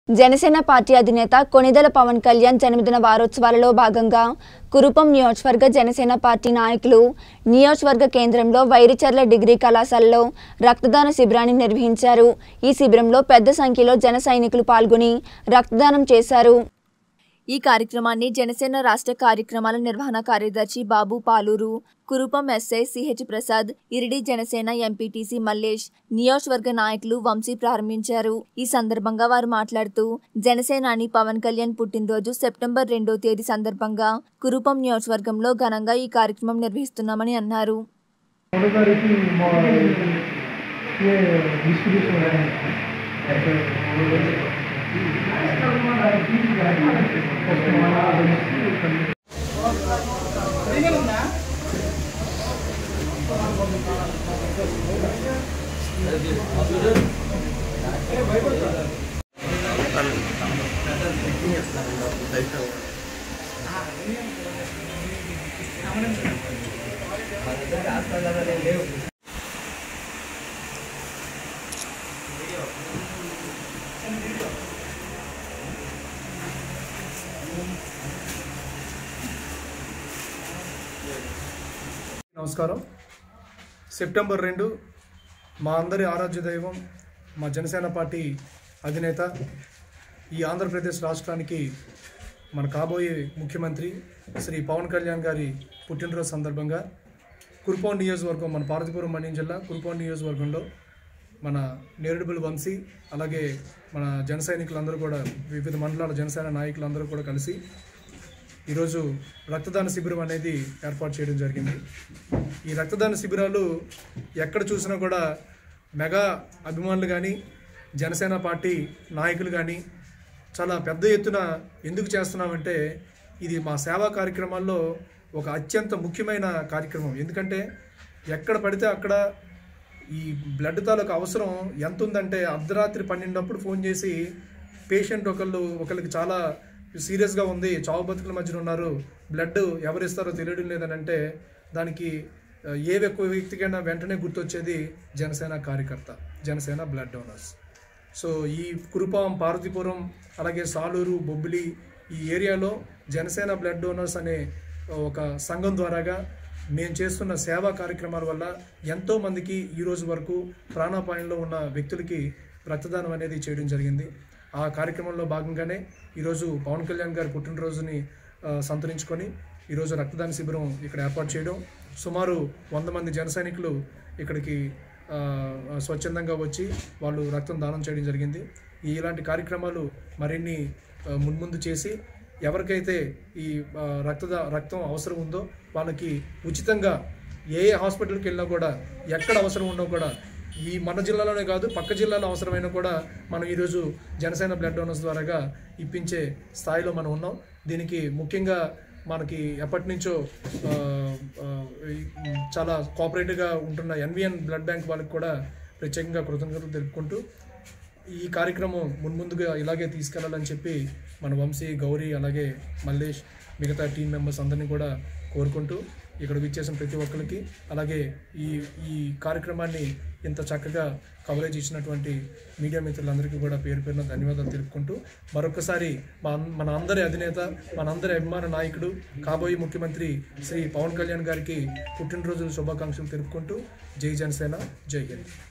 Janasena party అధినేత కొణిదెల పవన్ కళ్యాణ్ జన్మదిన వారోత్సవాలలో భాగంగా కురుపం నియోజకవర్గ జనసేన పార్టీ నాయకులు నియోజకవర్గ కేంద్రంలో వైరిచర్ల డిగ్రీ కళాశాలలో రక్తదాన శిబిరాన్ని నిర్వహించారు ఈ శిబిరంలో పెద్ద సంఖ్యలో జన సైనికులు పాల్గొని రక్తదానం చేశారు ఈ కార్యక్రమాన్ని జనసేన రాష్ట్ర కార్యక్రమాల నిర్వహణ కార్యదర్శి Babu Paluru Kurupam SI CH Prasad Iridi Janasena MPTC Mallesh నియోజకవర్గ నాయకులు వంశీ ప్రారంభించారు ఈ సందర్భంగా వారు మాట్లాడుతూ జనసేనాని పవన్ కళ్యాణ్ పుట్టినరోజు సెప్టెంబర్ రెండో తేదీ సందర్భంగా కురుపం నియోజకవర్గంలో ఘనంగా ఈ కార్యక్రమం నిర్వహిస్తున్నామని అన్నారు चौदह तारीख की मॉ- ये डिस्ट्रीब्यूशन है నమస్కారం సెప్టెంబర్ రెండు మా అందరి ఆరాధ్య దైవం మా జనసేన పార్టీ అధినేత ఈ ఆంధ్రప్రదేశ్ రాష్ట్రానికి మన కాబోయే ముఖ్యమంత్రి శ్రీ పవన్ కళ్యాణ్ గారి పుట్టినరోజు సందర్భంగా కురుపాన్ నియోజకవర్గం మన పార్వతీపురం మండ్యం జిల్లా కురుపాన్ నియోజకవర్గంలో మన నేరుడుబుల్ వంశీ అలాగే మన జన సైనికులందరూ కూడా వివిధ మండలాల జనసేన నాయకులందరూ కూడా కలిసి ఈరోజు రక్తదాన శిబిరం అనేది ఏర్పాటు చేయడం జరిగింది ఈ రక్తదాన శిబిరాలు ఎక్కడ చూసినా కూడా మెగా అభిమానులు కానీ జనసేన పార్టీ నాయకులు కానీ చాలా పెద్ద ఎత్తున ఎందుకు చేస్తున్నామంటే ఇది మా సేవా కార్యక్రమాల్లో ఒక అత్యంత ముఖ్యమైన కార్యక్రమం ఎందుకంటే ఎక్కడ పడితే అక్కడ ఈ బ్లడ్ తాలూకు అవసరం ఎంత ఉందంటే అర్ధరాత్రి పన్నెండప్పుడు ఫోన్ చేసి పేషెంట్ ఒకళ్ళు ఒకరికి చాలా సీరియస్గా ఉంది చావు బతుకుల మధ్యన ఉన్నారు బ్లడ్ ఎవరు ఇస్తారో తెలియడం లేదని అంటే దానికి ఆ, ఏ ఎక్కువ వ్యక్తికైనా వెంటనే గుర్తొచ్చేది జనసేన కార్యకర్త జనసేన బ్లడ్ డోనర్స్ సో ఈ కురుపాం పార్వతీపురం అలాగే సాలూరు బొబ్బిలి ఈ ఏరియాలో జనసేన బ్లడ్ డోనర్స్ అనే ఒక సంఘం ద్వారాగా మేము చేస్తున్న సేవా కార్యక్రమాల వల్ల ఎంతో మందికి ఈ రోజు వరకు ప్రాణాపాయంలో ఉన్న వ్యక్తులకి రక్తదానం అనేది చేయడం జరిగింది ఆ కార్యక్రమంలో భాగంగానే ఈరోజు పవన్ కళ్యాణ్ గారి పుట్టినరోజుని ఆ, సంతరించుకొని ఈరోజు రక్తదాన శిబిరం ఇక్కడ ఏర్పాటు చేయడం సుమారు వంద మంది జన సైనికులు ఇక్కడికి ఆ, స్వచ్ఛందంగా వచ్చి వాళ్ళు రక్తం దానం చేయడం జరిగింది ఈ ఇలాంటి కార్యక్రమాలు మరిన్ని ఆ, మున్ముందు చేసి ఎవరికైతే ఈ ఆ, రక్తద రక్తం అవసరం ఉందో వాళ్ళకి ఉచితంగా ఏ ఏ హాస్పిటల్కి వెళ్ళినా కూడా ఎక్కడ అవసరం ఉన్నా కూడా ఈ మన జిల్లాలోనే కాదు పక్క జిల్లాలో అవసరమైనా కూడా మనం ఈరోజు జనసేన బ్లడ్ డోనర్స్ ద్వారాగా ఇప్పించే స్థాయిలో మనం ఉన్నాం దీనికి ముఖ్యంగా మనకి ఎప్పటి నుంచో ఆ, ఆ, ఈ, చాలా కోఆపరేటివ్గా ఉంటున్న ఎన్విఎన్ బ్లడ్ బ్యాంక్ వాళ్ళకి కూడా ప్రత్యేకంగా కృతజ్ఞతలు తెలుపుకుంటూ ఈ కార్యక్రమం మున్ముందుగా ఇలాగే తీసుకెళ్లాలని చెప్పి మన వంశీ గౌరీ అలాగే మల్లేష్ మిగతా టీం మెంబర్స్ అందరినీ కూడా కోరుకుంటూ ఇక్కడ విచ్చేసిన ప్రతి ఒక్కరికి అలాగే ఈ ఈ కార్యక్రమాన్ని ఇంత చక్కగా కవరేజ్ ఇచ్చినటువంటి మీడియా మిత్రులందరికీ కూడా పేరు పేరున ధన్యవాదాలు తెలుపుకుంటూ మరొకసారి మా అన్- మన అందరి అధినేత మనందరి అభిమాన నాయకుడు కాబోయే ముఖ్యమంత్రి శ్రీ పవన్ కళ్యాణ్ గారికి పుట్టినరోజు శుభాకాంక్షలు తెలుపుకుంటూ జై జనసేన జై హింద్